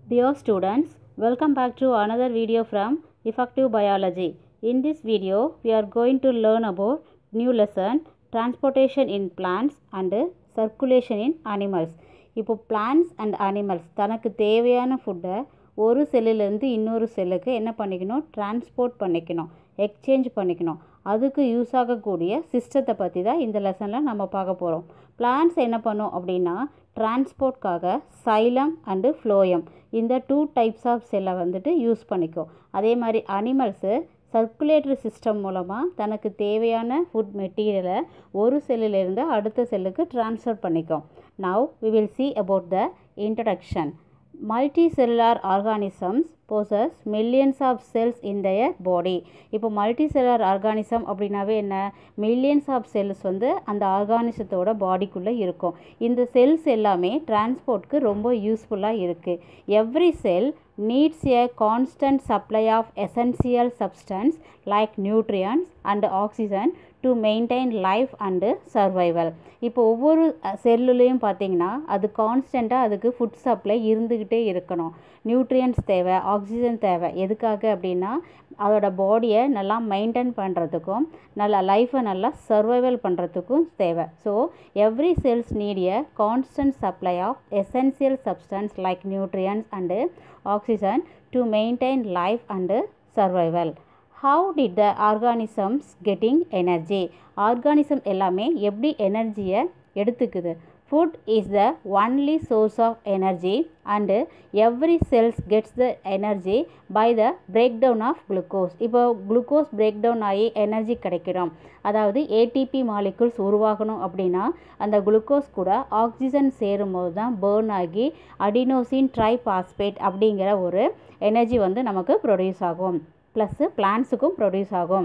Dear students, welcome back to another video from Effective Biology. In this video, we are going to learn about new lesson Transportation in Plants and Circulation in Animals. இப்போ plants and animals தனக்கு தேவையான ஃபுட்டை ஒரு செல்லுலேருந்து இன்னொரு செல்லுக்கு என்ன பண்ணிக்கணும் transport பண்ணிக்கணும் எக்ஸ்சேஞ்ச் பண்ணிக்கணும் அதுக்கு யூஸ் ஆகக்கூடிய சிஸ்டத்தை பற்றி தான் இந்த லெசனில் நம்ம பார்க்க போகிறோம் பிளான்ஸ் என்ன பண்ணும் அப்படின்னா டிரான்ஸ்போர்ட்காக சைலம் அண்டு ஃப்ளோயம் இந்த டூ டைப்ஸ் ஆஃப் செல்லை வந்துட்டு யூஸ் பண்ணிக்கும் அதே மாதிரி அனிமல்ஸு சர்க்குலேட்டரி சிஸ்டம் மூலமாக தனக்கு தேவையான ஃபுட் மெட்டீரியலை ஒரு செல்லிலிருந்து அடுத்த செல்லுக்கு ட்ரான்ஸ்ஃபர் பண்ணிக்கும் now we will see about the introduction multicellular organisms possess millions of cells in their body இப்போ multicellular organism அப்படின்னாவே என்ன millions of cells வந்து அந்த ஆர்கானிசத்தோட பாடிக்குள்ளே இருக்கும் இந்த செல்ஸ் எல்லாமே டிரான்ஸ்போர்ட்க்கு ரொம்ப யூஸ்ஃபுல்லாக இருக்குது every cell needs a constant supply of essential substance like nutrients and oxygen to maintain life and survival இப்போ ஒவ்வொரு செல்லுலேயும் பார்த்தீங்கன்னா அது கான்ஸ்டண்ட்டாக அதுக்கு ஃபுட் சப்ளை இருந்துக்கிட்டே இருக்கணும் நியூட்ரியன்ஸ் தேவை ஆக்சிஜன் தேவை எதுக்காக அப்படின்னா அதோட பாடியை நல்லா மெயின்டைன் பண்ணுறதுக்கும் நல்லா லைஃப்பை நல்லா சர்வைவல் பண்ணுறதுக்கும் தேவை so every cells need a constant supply of essential substance like nutrients and oxygen to maintain life and survival how did the organisms getting energy organism எல்லாமே எப்படி எனர்ஜியை எடுத்துக்குது food is the only source of energy and every cells gets the energy by the break down of glucose இப்போ glucose break down ஆகி energy கிடைக்கணும் அதாவது ATP molecules உருவாகணும் அப்படின்னா அந்த குளுக்கோஸ் கூட ஆக்சிஜன் சேரும்போது தான் பேர்ன் ஆகி அடினோசின் ட்ரைபாஸ்பேட் அப்படிங்கிற ஒரு எனர்ஜி வந்து நமக்கு ப்ரொடியூஸ் ஆகும் ப்ளஸ்ஸு பிளான்ஸுக்கும் ப்ரொடியூஸ் ஆகும்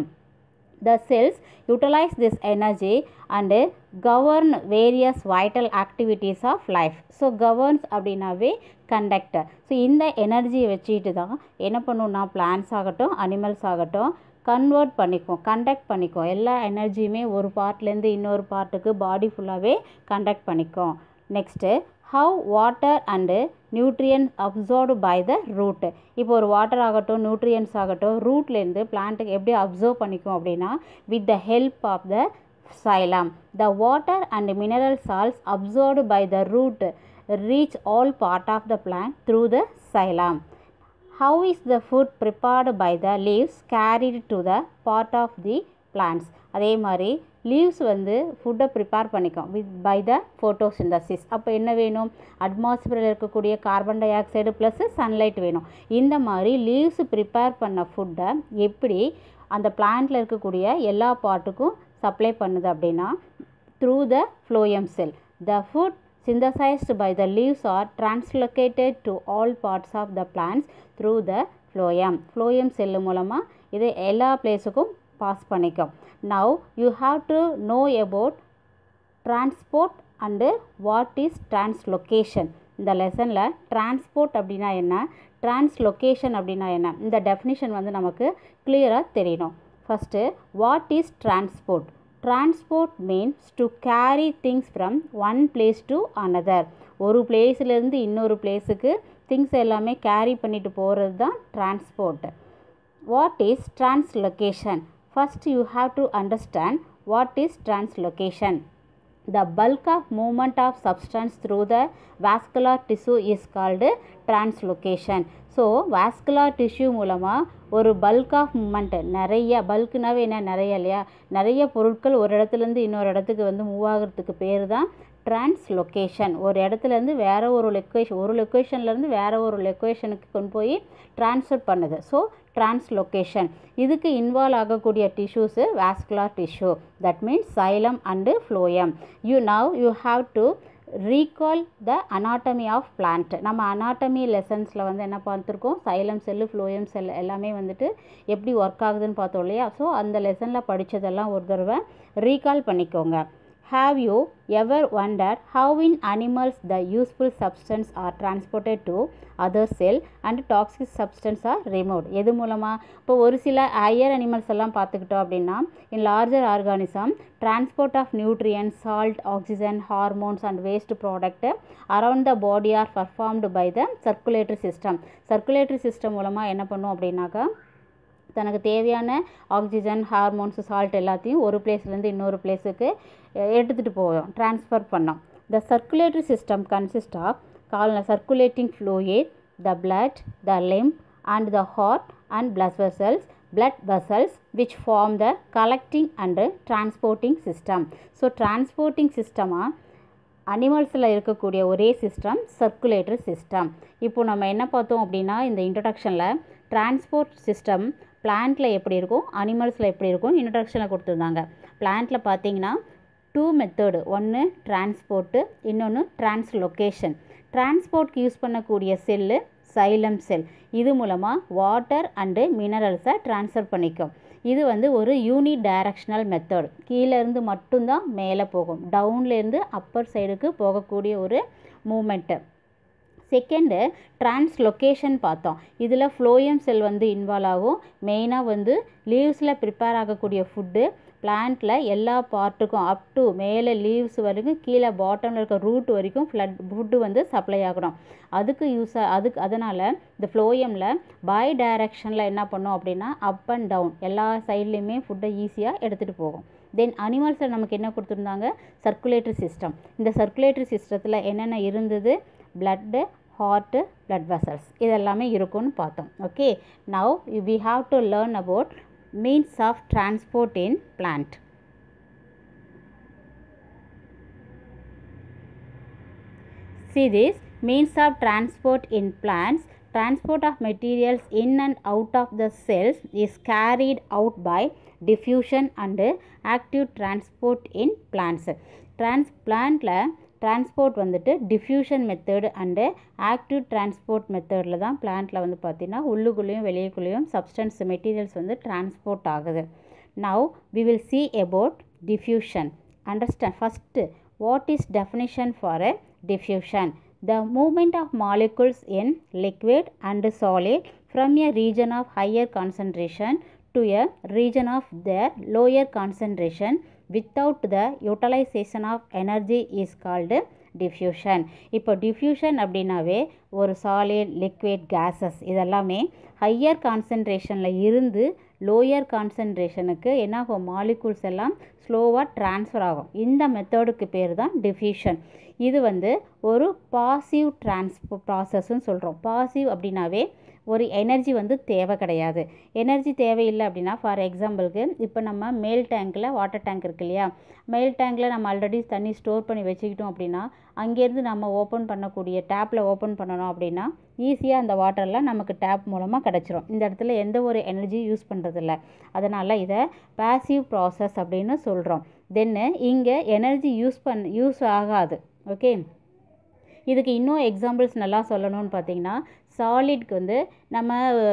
the cells utilise this energy and govern various vital activities of life so governs அப்படின்னாவே கண்டக்டர் ஸோ இந்த எனர்ஜியை வச்சுட்டு தான் என்ன பண்ணுன்னா பிளான்ஸ் ஆகட்டும் அனிமல்ஸ் ஆகட்டும் கன்வெர்ட் பண்ணிக்கும் கண்டக்ட் பண்ணிக்கும் எல்லா எனர்ஜியுமே ஒரு பார்ட்லேருந்து இன்னொரு பார்ட்டுக்கு பாடி ஃபுல்லாகவே கண்டக்ட் பண்ணிக்கும் next how water and nutrients absorbed by the root இப்போ ஒரு வாட்டர் ஆகட்டும் நியூட்ரியன்ஸ் ஆகட்டும் ரூட்லேருந்து பிளான்ட்டுக்கு எப்படி அப்சர்வ் பண்ணிக்கும் அப்படின்னா with the help of the xylem the water and mineral salts absorbed by the root reach all part of the plant through the xylem how is the food prepared by the leaves carried to the part of the plants அதே மாதிரி leaves வந்து ஃபுட்டை prepare பண்ணிக்கும் with by the photosynthesis அப்போ என்ன வேணும் அட்மாஸ்பியரில் இருக்கக்கூடிய carbon dioxide plus sunlight வேணும் இந்த மாதிரி லீவ்ஸ் ப்ரிப்பேர் பண்ண ஃபுட்டை எப்படி அந்த பிளான்ட்டில் இருக்கக்கூடிய எல்லா பார்ட்டுக்கும் சப்ளை பண்ணுது அப்படின்னா through the phloem cell the food synthesized by the leaves are translocated to all parts of the plants through the phloem phloem cell மூலமாக இது எல்லா பிளேஸுக்கும் பாஸ் பண்ணிக்கும் now you have to know about transport and what is translocation இந்த லெசனில் transport அப்படின்னா என்ன டிரான்ஸ்லொக்கேஷன் அப்படின்னா என்ன இந்த டெஃபினிஷன் வந்து நமக்கு கிளியராக தெரியணும் first what is transport transport means to carry things from one place to another ஒரு பிளேஸ்லேருந்து இன்னொரு பிளேஸுக்கு திங்ஸ் எல்லாமே கேரி பண்ணிட்டு போகிறது தான் transport what is translocation first you have to understand what is translocation the bulk of movement of substance through the vascular tissue is called translocation so vascular tissue மூலமாக ஒரு bulk of moment நிறைய பல்க்குனாவே என்ன நிறைய இல்லையா நிறைய பொருட்கள் ஒரு இடத்துலேருந்து இன்னொரு இடத்துக்கு வந்து மூவ் ஆகிறதுக்கு பேர் தான் டிரான்ஸ்லொக்கேஷன் ஒரு இடத்துலேருந்து வேறு ஒரு லொக்கேஷன் ஒரு லொக்கேஷன்லேருந்து வேறு ஒரு லொக்கேஷனுக்கு கொண்டு போய் ட்ரான்ஸ்ஃபர் பண்ணுது ஸோ டிரான்ஸ்லொக்கேஷன் இதுக்கு இன்வால்வ் ஆகக்கூடிய tissues vascular tissue that means xylem and phloem you now you have to recall the anatomy of plant நம்ம அனாட்டமி லெசன்ஸில் வந்து என்ன பார்த்துருக்கோம் சைலம் செல்லு ஃப்ளோயம் செல் எல்லாமே வந்துட்டு எப்படி ஒர்க் ஆகுதுன்னு பார்த்தோம் இல்லையா ஸோ அந்த லெசனில் படித்ததெல்லாம் ஒரு தடவை ரீகால் பண்ணிக்கோங்க Have you ever wondered how in animals the useful substance are transported to other cell and toxic substance are removed எது மூலமாக இப்போ ஒரு சில ஹையர் அனிமல்ஸ் எல்லாம் பார்த்துக்கிட்டோம் அப்படின்னா in larger organism transport of nutrients salt oxygen hormones and waste product around the body are performed by the circulatory system circulatory system மூலமாக என்ன பண்ணும் அப்படின்னாக்கா தனக்கு தேவையான ஆக்சிஜன் ஹார்மோன்ஸ் சால்ட் எல்லாத்தையும் ஒரு பிளேஸ்லேருந்து இன்னொரு பிளேஸுக்கு எடுத்துகிட்டு போவோம் ட்ரான்ஸ்ஃபர் பண்ணோம் the circulatory system consist of call circulating fluid the blood the lymph and the heart and blood vessels blood vessels which form the collecting and transporting system so transporting சிஸ்டமாக அனிமல்ஸில் இருக்கக்கூடிய ஒரே சிஸ்டம் சர்க்குலேட்டரி சிஸ்டம் இப்போ நம்ம என்ன பார்த்தோம் அப்படின்னா இந்த இன்ட்ரடக்ஷனில் transport system பிளான்ட்டில் எப்படி இருக்கும் அனிமல்ஸில் எப்படி இருக்கும் இன்ட்ரடக்ஷனில் கொடுத்துருந்தாங்க பிளான்ட்டில் பார்த்தீங்கன்னா டூ மெத்தடு ஒன்று டிரான்ஸ்போர்ட்டு இன்னொன்று டிரான்ஸ்லொகேஷன் டிரான்ஸ்போர்ட்க்கு யூஸ் பண்ணக்கூடிய செல்லு சைலம் செல் இது மூலமாக வாட்டர் அண்டு மினரல்ஸை ட்ரான்ஸ்ஃபர் பண்ணிக்கும் இது வந்து ஒரு யூனி டைரக்ஷனல் மெத்தட் கீழேருந்து மட்டும்தான் மேலே போகும் டவுன்லேருந்து அப்பர் சைடுக்கு போகக்கூடிய ஒரு மூமெண்ட்டு செகண்டு டிரான்ஸ்லொகேஷன் பார்த்தோம் இதில் ஃப்ளோயம் செல் வந்து இன்வால்வ் ஆகும் மெயினாக வந்து லீவ்ஸில் ப்ரிப்பேர் ஆகக்கூடிய ஃபுட்டு பிளான்ட்டில் எல்லா பார்ட்டுக்கும் அப் டு மேலே லீவ்ஸ் வரைக்கும் கீழே பாட்டமில் இருக்க ரூட் வரைக்கும் ஃப்ளட் ஃபுட்டு வந்து சப்ளை ஆகணும் அதுக்கு யூஸ் அதுக்கு அதனால் இந்த ஃப்ளோயமில் பை டைரக்ஷனில் என்ன பண்ணோம் அப்படின்னா அப் அண்ட் டவுன் எல்லா சைட்லேயுமே ஃபுட்டை ஈஸியாக எடுத்துகிட்டு போகும் தென் அனிமல்ஸில் நமக்கு என்ன கொடுத்துருந்தாங்க சர்க்குலேட்டரி சிஸ்டம் இந்த சர்க்குலேட்டரி சிஸ்டத்தில் என்னென்ன இருந்தது பிளட்டு ஹார்ட்டு பிளட் வெசல்ஸ் இதெல்லாமே இருக்கும்னு பார்த்தோம் okay now we have to learn about means of transport in plant. See this means of transport in plants. Transport of materials in and out of the cells is carried out by diffusion and active transport in plants. Transplantல transport வந்துட்டு diffusion method and active transport மெத்தடில் தான் பிளான்ட்டில் வந்து பார்த்திங்கன்னா உள்ளுக்குள்ளேயும் வெளியேக்குள்ளேயும் substance materials வந்து டிரான்ஸ்போர்ட் ஆகுது now we will see about diffusion understand first what is definition for a diffusion the movement of molecules in liquid and solid from a region of higher concentration to a region of their lower concentration without the utilization of energy is called diffusion இப்போ diffusion அப்படின்னாவே ஒரு solid liquid gases இதெல்லாமே higher கான்சன்ட்ரேஷனில் இருந்து lower கான்சன்ட்ரேஷனுக்கு என்னாகும் molecules எல்லாம் ஸ்லோவாக transfer ஆகும் இந்த மெத்தடுக்கு பேர் தான் டிஃப்யூஷன் இது வந்து ஒரு பாசிவ் டிரான்ஸ்போ ப்ராசஸ்ன்னு சொல்கிறோம் பாசிவ் அப்படின்னாவே ஒரு எனர்ஜி வந்து தேவை கிடையாது எனர்ஜி தேவையில்லை அப்படின்னா ஃபார் எக்ஸாம்பிளுக்கு இப்போ நம்ம மேல் டேங்க்கில் வாட்டர் டேங்க் இருக்கு இல்லையா மேல் டேங்க்கில் நம்ம ஆல்ரெடி தண்ணி ஸ்டோர் பண்ணி வச்சுக்கிட்டோம் அப்படின்னா அங்கேருந்து நம்ம ஓப்பன் பண்ணக்கூடிய டேப்பில் ஓப்பன் பண்ணணும் அப்படின்னா ஈஸியாக அந்த வாட்டர்லாம் நமக்கு டேப் மூலமாக கிடச்சிரும் இந்த இடத்துல எந்த ஒரு எனர்ஜி யூஸ் பண்ணுறதில்ல அதனால் இதை பேசிவ் ப்ராசஸ் அப்படின்னு சொல்கிறோம் தென்னு இங்கே எனர்ஜி யூஸ் பண் யூஸ் ஆகாது ஓகே இதுக்கு இன்னும் எக்ஸாம்பிள்ஸ் நல்லா சொல்லணும்னு பார்த்தீங்கன்னா சாலிட்க்கு வந்து நம்ம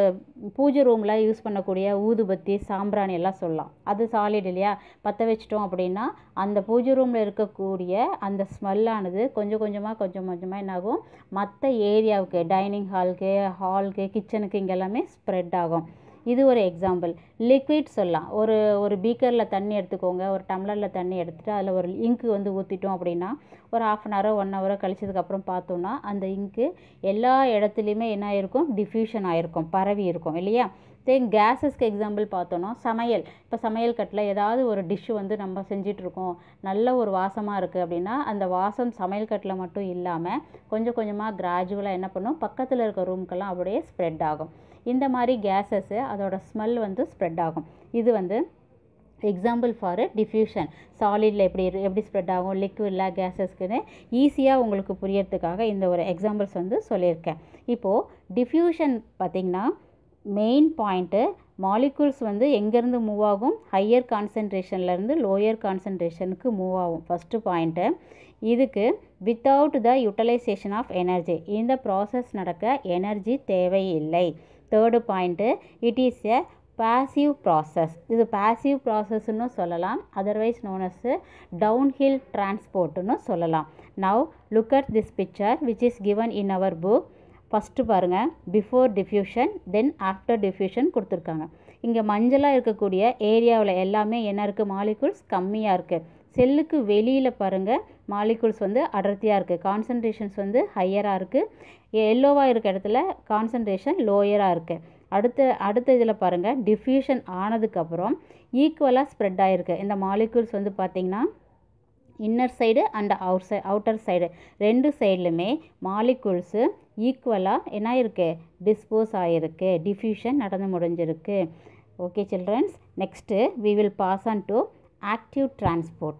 பூஜை ரூமில் யூஸ் பண்ணக்கூடிய ஊதுபத்தி சாம்பிராணி எல்லாம் சொல்லலாம் அது சாலிட் இல்லையா பற்ற வச்சிட்டோம் அப்படின்னா அந்த பூஜை ரூமில் இருக்கக்கூடிய அந்த ஸ்மெல்லானது கொஞ்சம் கொஞ்சமாக கொஞ்சம் கொஞ்சமாக என்னாகும் மற்ற ஏரியாவுக்கு டைனிங் ஹாலுக்கு ஹாலுக்கு கிச்சனுக்கு இங்கே எல்லாமே ஸ்ப்ரெட் ஆகும் இது ஒரு எக்ஸாம்பிள் லிக்விட் சொல்லலாம் ஒரு ஒரு பீக்கரில் தண்ணி எடுத்துக்கோங்க ஒரு டம்ளரில் தண்ணி எடுத்துகிட்டு அதில் ஒரு இங்கு வந்து ஊற்றிட்டோம் அப்படின்னா ஒரு ஆஃப் அன் ஹவரோ ஒன் ஹவரோ கழிச்சதுக்கப்புறம் பார்த்தோன்னா அந்த இங்கு எல்லா இடத்துலையுமே என்ன ஆயிருக்கும் டிஃப்யூஷன் ஆகிருக்கும் பரவி இருக்கும் இல்லையா தென் கேஸஸ்க்கு எக்ஸாம்பிள் பார்த்தோன்னா சமையல் இப்போ சமையல் கட்டில் ஏதாவது ஒரு டிஷ்ஷு வந்து நம்ம செஞ்சிட்ருக்கோம் நல்ல ஒரு வாசமாக இருக்குது அப்படின்னா அந்த வாசம் சமையல் கட்டில் மட்டும் இல்லாமல் கொஞ்சம் கொஞ்சமாக கிராஜுவலாக என்ன பண்ணும் பக்கத்தில் இருக்க ரூம்க்கெல்லாம் அப்படியே ஸ்ப்ரெட் ஆகும் இந்த மாதிரி கேஸஸ்ஸு அதோட ஸ்மெல் வந்து ஸ்ப்ரெட் ஆகும் இது வந்து எக்ஸாம்பிள் ஃபார் டிஃப்யூஷன் சாலிடில் எப்படி எப்படி ஸ்ப்ரெட் ஆகும் லிக்விடில் கேஸஸ்க்குன்னு ஈஸியாக உங்களுக்கு புரியறதுக்காக இந்த ஒரு எக்ஸாம்பிள்ஸ் வந்து சொல்லியிருக்கேன் இப்போது டிஃப்யூஷன் பார்த்திங்கன்னா மெயின் பாயிண்ட்டு மாலிகூல்ஸ் வந்து எங்கேருந்து மூவ் ஆகும் ஹையர் கான்சன்ட்ரேஷன்லேருந்து லோயர் கான்சன்ட்ரேஷனுக்கு மூவ் ஆகும் ஃபஸ்ட்டு பாயிண்ட்டு இதுக்கு without the utilisation of energy இந்த ப்ராசஸ் நடக்க எனர்ஜி தேவையில்லை third point it is a passive process இது பாசிவ் ப்ராசஸ்னு சொல்லலாம் அதர்வைஸ் நோன் அஸ் டவுன்ஹில் டிரான்ஸ்போர்ட்னு சொல்லலாம் now look at this picture which is given in our book first பாருங்கள் before diffusion then after diffusion கொடுத்துருக்காங்க இங்கே மஞ்சளாக இருக்கக்கூடிய ஏரியாவில் எல்லாமே என்ன இருக்குது மாலிகுல்ஸ் கம்மியாக இருக்குது செல்லுக்கு வெளியில் பாருங்கள் மாலிகுல்ஸ் வந்து அடர்த்தியாக இருக்குது கான்சன்ட்ரேஷன்ஸ் வந்து ஹையராக இருக்குது எல்லோவாக இருக்க இடத்துல கான்சன்ட்ரேஷன் லோயராக இருக்குது அடுத்த அடுத்த இதில் பாருங்கள் டிஃப்யூஷன் ஆனதுக்கப்புறம் ஈக்குவலாக ஸ்ப்ரெட் ஆகிருக்கு இந்த மாலிகுல்ஸ் வந்து பார்த்திங்கன்னா இன்னர் சைடு அண்ட் அவுட் சை அவுட்டர் சைடு ரெண்டு சைட்லையுமே மாலிகுல்ஸு ஈக்குவலாக என்ன இருக்குது டிஸ்போஸ் ஆகிருக்கு டிஃப்யூஷன் நடந்து முடிஞ்சிருக்கு okay childrens next we will pass on to active transport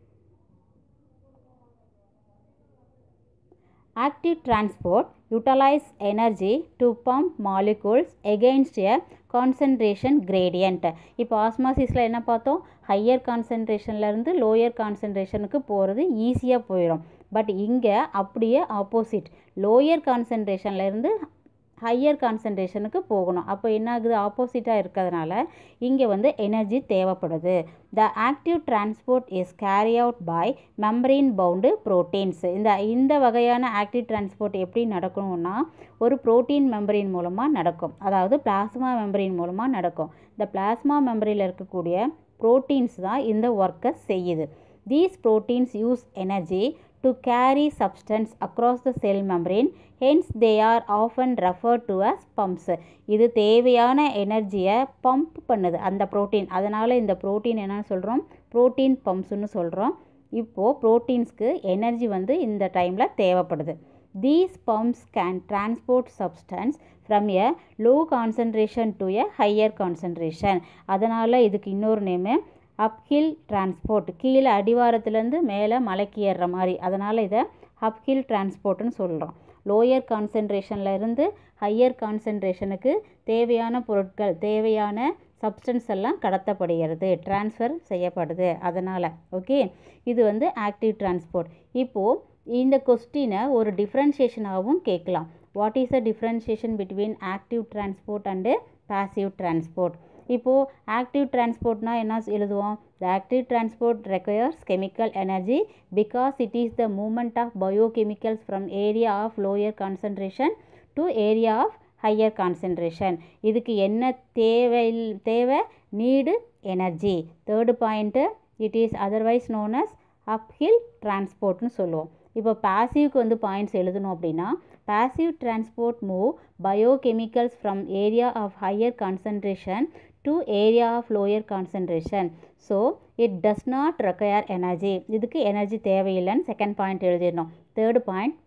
Active transport utilize energy to pump molecules against a concentration gradient. இப்போ ஆஸ்மாசிஸில் என்ன பார்த்தோம் ஹையர் கான்சன்ட்ரேஷன்லேருந்து லோயர் கான்சன்ட்ரேஷனுக்கு போகிறது ஈஸியாக போயிடும் பட் இங்கே அப்படியே ஆப்போசிட் லோயர் கான்சன்ட்ரேஷன்லேருந்து ஹையர் கான்சன்ட்ரேஷனுக்கு போகணும் அப்போ என்ன ஆகுது ஆப்போசிட்டாக இருக்கிறதுனால இங்கே வந்து எனர்ஜி தேவைப்படுது the active transport is carry out by membrane bound proteins இந்த இந்த வகையான ஆக்டிவ் டிரான்ஸ்போர்ட் எப்படி நடக்கணும்னா ஒரு ப்ரோட்டீன் மெம்பரின் மூலமாக நடக்கும் அதாவது பிளாஸ்மா மெம்பரின் மூலமாக நடக்கும் இந்த பிளாஸ்மா மெம்பரியில் இருக்கக்கூடிய ப்ரோட்டீன்ஸ் தான் இந்த ஒர்க்கை செய்யுது these proteins use energy to carry substance across the cell membrane hence they are often referred to as pumps இது தேவையான எனர்ஜியை பம்ப் பண்ணுது அந்த ப்ரோட்டீன் அதனால் இந்த ப்ரோட்டீன் என்னன்னு சொல்கிறோம் ப்ரோட்டீன் பம்ப்ஸ்னு சொல்கிறோம் இப்போது ப்ரோட்டீன்ஸ்க்கு எனர்ஜி வந்து இந்த டைமில் தேவைப்படுது these pumps can transport substance from a low concentration to a higher concentration அதனால் இதுக்கு இன்னொரு நேமு அப்ஹில் டிரான்ஸ்போர்ட் கீழே அடிவாரத்துலேருந்து மேலே மலைக்கு ஏறுற மாதிரி அதனால் இதை அப்ஹில் டிரான்ஸ்போர்ட்னு சொல்கிறோம் லோயர் கான்சன்ட்ரேஷனில் இருந்து ஹையர் கான்சன்ட்ரேஷனுக்கு தேவையான பொருட்கள் தேவையான சப்ஸ்டன்ஸ் எல்லாம் கடத்தப்படுகிறது டிரான்ஸ்ஃபர் செய்யப்படுது அதனால் ஓகே இது வந்து ஆக்டிவ் டிரான்ஸ்போர்ட் இப்போது இந்த கொஸ்டினை ஒரு டிஃப்ரென்ஷியேஷனாகவும் கேட்கலாம் what is a differentiation between active transport and passive transport இப்போது ஆக்டிவ் டிரான்ஸ்போர்ட்னால் என்ன எழுதுவோம் the active transport requires chemical energy because it is the movement of biochemicals from area of lower concentration to area of higher concentration இதுக்கு என்ன தேவை தேவை need energy third point it is otherwise known as uphill டிரான்ஸ்போர்ட்னு சொல்லுவோம் இப்போ பாசிவ்க்கு வந்து points எழுதணும் அப்படின்னா passive transport move biochemicals from area of higher concentration to area of lower concentration so it does not require energy இதுக்கு energy தேவையில்லைன்னு second point எழுதிடணும் third point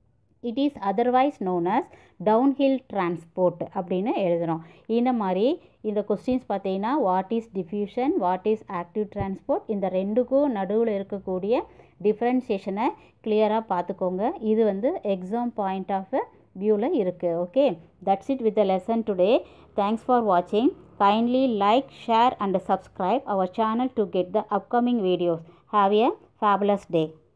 it is otherwise known as downhill transport அப்படின்னு எழுதுகிறோம் இந்த மாதிரி இந்த questions பார்த்தீங்கன்னா what is diffusion what is active transport இந்த ரெண்டுக்கும் நடுவில் இருக்கக்கூடிய டிஃப்ரென்ஷியேஷனை கிளியராக பார்த்துக்கோங்க இது வந்து எக்ஸாம் பாயிண்ட் ஆஃப் வியூவில் இருக்குது okay that's it with the lesson today thanks for வாட்சிங் kindly like share and subscribe our channel to get the upcoming videos have a fabulous day